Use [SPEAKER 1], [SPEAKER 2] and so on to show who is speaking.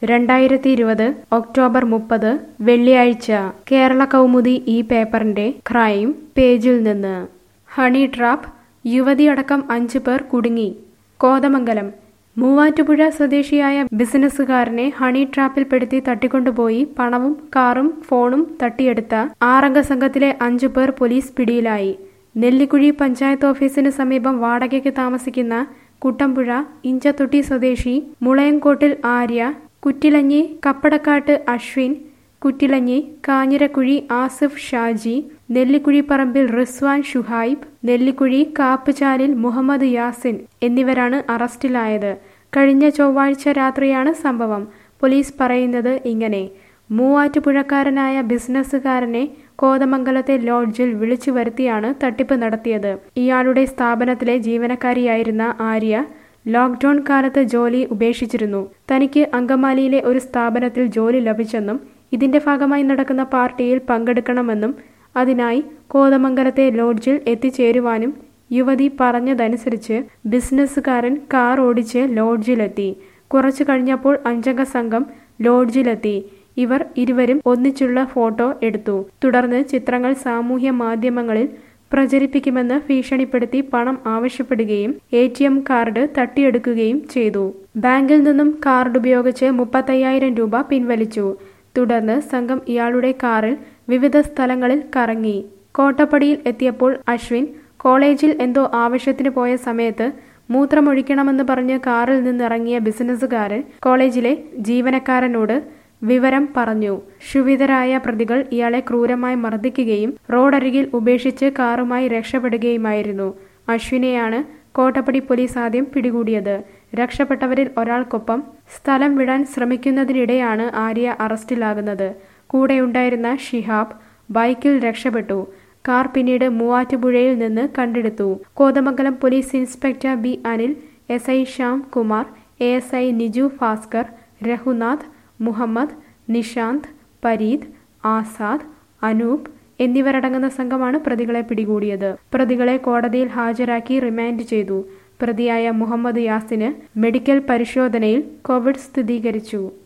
[SPEAKER 1] രണ്ടായിരത്തി ഇരുപത് ഒക്ടോബർ മുപ്പത് വെള്ളിയാഴ്ച കേരള കൗമുദി ഈ പേപ്പറിന്റെ ക്രൈം പേജിൽ നിന്ന് ഹണി ട്രാപ്പ് യുവതിയടക്കം അഞ്ചു പേർ കുടുങ്ങി കോതമംഗലം മൂവാറ്റുപുഴ സ്വദേശിയായ ബിസിനസ്സുകാരനെ ഹണി ട്രാപ്പിൽപ്പെടുത്തി തട്ടിക്കൊണ്ടുപോയി പണവും കാറും ഫോണും തട്ടിയെടുത്ത ആറംഗ സംഘത്തിലെ അഞ്ചു പേർ പോലീസ് പിടിയിലായി നെല്ലിക്കുഴി പഞ്ചായത്ത് ഓഫീസിന് സമീപം വാടകയ്ക്ക് താമസിക്കുന്ന കുട്ടമ്പുഴ ഇഞ്ചത്തൊട്ടി സ്വദേശി മുളയങ്കോട്ടിൽ ആര്യ കുറ്റിലഞ്ഞി കപ്പടക്കാട്ട് അശ്വിൻ കുറ്റിലഞ്ഞി കാഞ്ഞിരക്കുഴി ആസിഫ് ഷാജി നെല്ലിക്കുഴി പറമ്പിൽ റിസ്വാൻ ഷുഹൈബ് നെല്ലിക്കുഴി കാപ്പുചാലിൽ മുഹമ്മദ് യാസിൻ എന്നിവരാണ് അറസ്റ്റിലായത് കഴിഞ്ഞ ചൊവ്വാഴ്ച രാത്രിയാണ് സംഭവം പോലീസ് പറയുന്നത് ഇങ്ങനെ മൂവാറ്റുപുഴക്കാരനായ ബിസിനസ്സുകാരനെ കോതമംഗലത്തെ ലോഡ്ജിൽ വിളിച്ചു വരുത്തിയാണ് തട്ടിപ്പ് നടത്തിയത് ഇയാളുടെ സ്ഥാപനത്തിലെ ജീവനക്കാരിയായിരുന്ന ആര്യ ലോക്ക്ഡൌൺ കാലത്ത് ജോലി ഉപേക്ഷിച്ചിരുന്നു തനിക്ക് അങ്കമാലിയിലെ ഒരു സ്ഥാപനത്തിൽ ജോലി ലഭിച്ചെന്നും ഇതിന്റെ ഭാഗമായി നടക്കുന്ന പാർട്ടിയിൽ പങ്കെടുക്കണമെന്നും അതിനായി കോതമംഗലത്തെ ലോഡ്ജിൽ എത്തിച്ചേരുവാനും യുവതി പറഞ്ഞതനുസരിച്ച് ബിസിനസ്സുകാരൻ കാർ ഓടിച്ച് ലോഡ്ജിലെത്തി കുറച്ചു കഴിഞ്ഞപ്പോൾ അഞ്ചംഗ സംഘം ലോഡ്ജിലെത്തി ഇവർ ഇരുവരും ഒന്നിച്ചുള്ള ഫോട്ടോ എടുത്തു തുടർന്ന് ചിത്രങ്ങൾ സാമൂഹ്യ മാധ്യമങ്ങളിൽ പ്രചരിപ്പിക്കുമെന്ന് ഭീഷണിപ്പെടുത്തി പണം ആവശ്യപ്പെടുകയും എ ടി എം കാർഡ് തട്ടിയെടുക്കുകയും ചെയ്തു ബാങ്കിൽ നിന്നും കാർഡ് ഉപയോഗിച്ച് മുപ്പത്തയ്യായിരം രൂപ പിൻവലിച്ചു തുടർന്ന് സംഘം ഇയാളുടെ കാറിൽ വിവിധ സ്ഥലങ്ങളിൽ കറങ്ങി കോട്ടപ്പടിയിൽ എത്തിയപ്പോൾ അശ്വിൻ കോളേജിൽ എന്തോ ആവശ്യത്തിന് പോയ സമയത്ത് മൂത്രമൊഴിക്കണമെന്ന് പറഞ്ഞ് കാറിൽ നിന്നിറങ്ങിയ ബിസിനസ്സുകാരൻ കോളേജിലെ ജീവനക്കാരനോട് വിവരം പറഞ്ഞു ക്ഷുഭിതരായ പ്രതികൾ ഇയാളെ ക്രൂരമായി മർദ്ദിക്കുകയും റോഡരികിൽ ഉപേക്ഷിച്ച് കാറുമായി രക്ഷപ്പെടുകയുമായിരുന്നു അശ്വിനെയാണ് കോട്ടപ്പടി പോലീസ് ആദ്യം പിടികൂടിയത് രക്ഷപ്പെട്ടവരിൽ ഒരാൾക്കൊപ്പം സ്ഥലം വിടാൻ ശ്രമിക്കുന്നതിനിടെയാണ് ആര്യ അറസ്റ്റിലാകുന്നത് കൂടെയുണ്ടായിരുന്ന ഷിഹാബ് ബൈക്കിൽ രക്ഷപ്പെട്ടു കാർ പിന്നീട് മൂവാറ്റുപുഴയിൽ നിന്ന് കണ്ടെടുത്തു Kothamangalam police inspector B Anil S I Shyam Kumar A S I Niju Bhaskar Raghunath Muhammad Nishanth Pareed Azad Anoop എന്നിവരടങ്ങുന്ന സംഘമാണ് പ്രതികളെ പിടികൂടിയത് പ്രതികളെ കോടതിയിൽ ഹാജരാക്കി റിമാൻഡ് ചെയ്തു പ്രതിയായ മുഹമ്മദ് യാസിന് മെഡിക്കൽ പരിശോധനയിൽ കോവിഡ് സ്ഥിരീകരിച്ചു